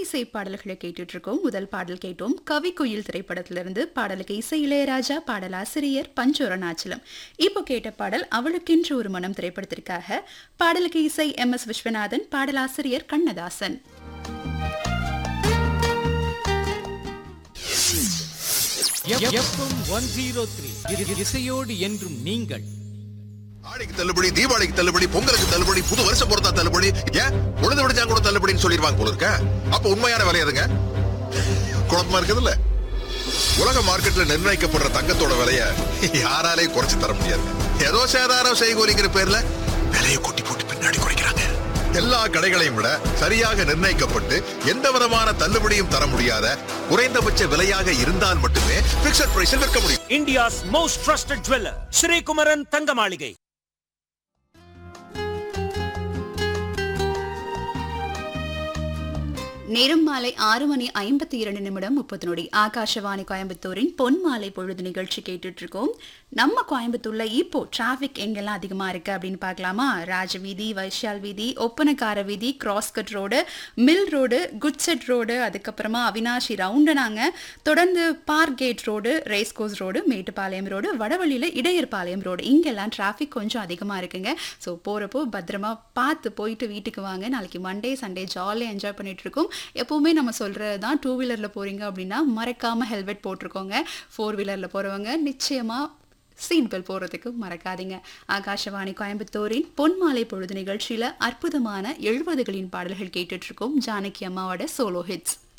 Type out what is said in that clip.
திரையிசை பாடல்களை கேட்டுட்டு இருக்கோம் முதல் பாடல் கேட்டோம் கவி குயில் திரைப்படத்திலிருந்து பாடலுக்கு இசை இளையராஜா பாடலாசிரியர் பஞ்சோரணாச்சலம் இப்போ கேட்ட பாடல் அவளுக்கென்று ஒரு மனம் திரைப்படத்திற்காக பாடலுக்கு இசை எம் எஸ் விஸ்வநாதன் பாடலாசிரியர் Kannadasan FM one zero three இசையோடு என்றும் நீங்கள் ஆடிக்கு தள்ளுபடி தீபாவளிக்கு தள்ளுபடி பொங்கலுக்கு தள்ளுபடி புது வருஷம் பொறுத்தா தள்ளுபடி ஏன் உழுது விடுச்சா கூட தள்ளுபடின்னு சொல்லிடுவாங்க போல இருக்க அப்ப உண்மையான விலை எதுங்க குழப்பமா இருக்குதுல்ல உலக மார்க்கெட்ல நிர்ணயிக்கப்படுற தங்கத்தோட விலைய யாராலையும் குறைச்சு தர முடியாது ஏதோ சேதாரம் செய்கோலிங்கிற பேர்ல விலையை கொட்டி போட்டு பின்னாடி குறைக்கிறாங்க எல்லா கடைகளையும் விட சரியாக நிர்ணயிக்கப்பட்டு எந்த விதமான தள்ளுபடியும் தர முடியாத குறைந்தபட்ச விலையாக இருந்தால் மட்டுமே பிக்சட் பிரைஸில் விற்க முடியும் India's most trusted jeweler, Sri Kumaran Tangamalige. நேரம் மாலை ஆறு மணி ஐம்பத்தி இரண்டு நிமிடம் முப்பது நொடி ஆகாஷவாணி கோயம்புத்தூரின் பொன் மாலை பொழுது நிகழ்ச்சி கேட்டுட்டு இருக்கோம் நம்ம கோயம்புத்தூர்ல இப்போ டிராஃபிக் எங்கெல்லாம் அதிகமா இருக்கு அப்படின்னு பார்க்கலாமா ராஜ வீதி வைஷால் வீதி ஒப்பனக்கார வீதி cross cut road mill road goods shed road அதுக்கப்புறமா அவினாஷி ரவுண்டனாங்க தொடர்ந்து park gate road race course road Mettupalayam road வடவழியில இடையர்பாளையம் ரோடு இங்கெல்லாம் டிராஃபிக் கொஞ்சம் அதிகமா இருக்குங்க ஸோ போறப்போ பத்திரமா பார்த்து போயிட்டு வீட்டுக்கு வாங்க நாளைக்கு மண்டே சண்டே ஜாலியாக என்ஜாய் பண்ணிட்டு இருக்கோம் எப்பவுமே நம்ம சொல்றது தான் டூ வீலரில் போறீங்க அப்படின்னா மறக்காம ஹெல்மெட் போட்டிருக்கோங்க ஃபோர் வீலரில் போறவங்க நிச்சயமா சீட் பெல்ட் போடுறதுக்கு மறக்காதீங்க ஆகாஷவாணி கோயம்புத்தூரின் பொன்மாலை பொழுது நிகழ்ச்சியில அற்புதமான எழுபதுகளின் பாடல்கள் கேட்டுட்டு இருக்கோம் ஜானகி அம்மாவோட சோலோ ஹிட்ஸ்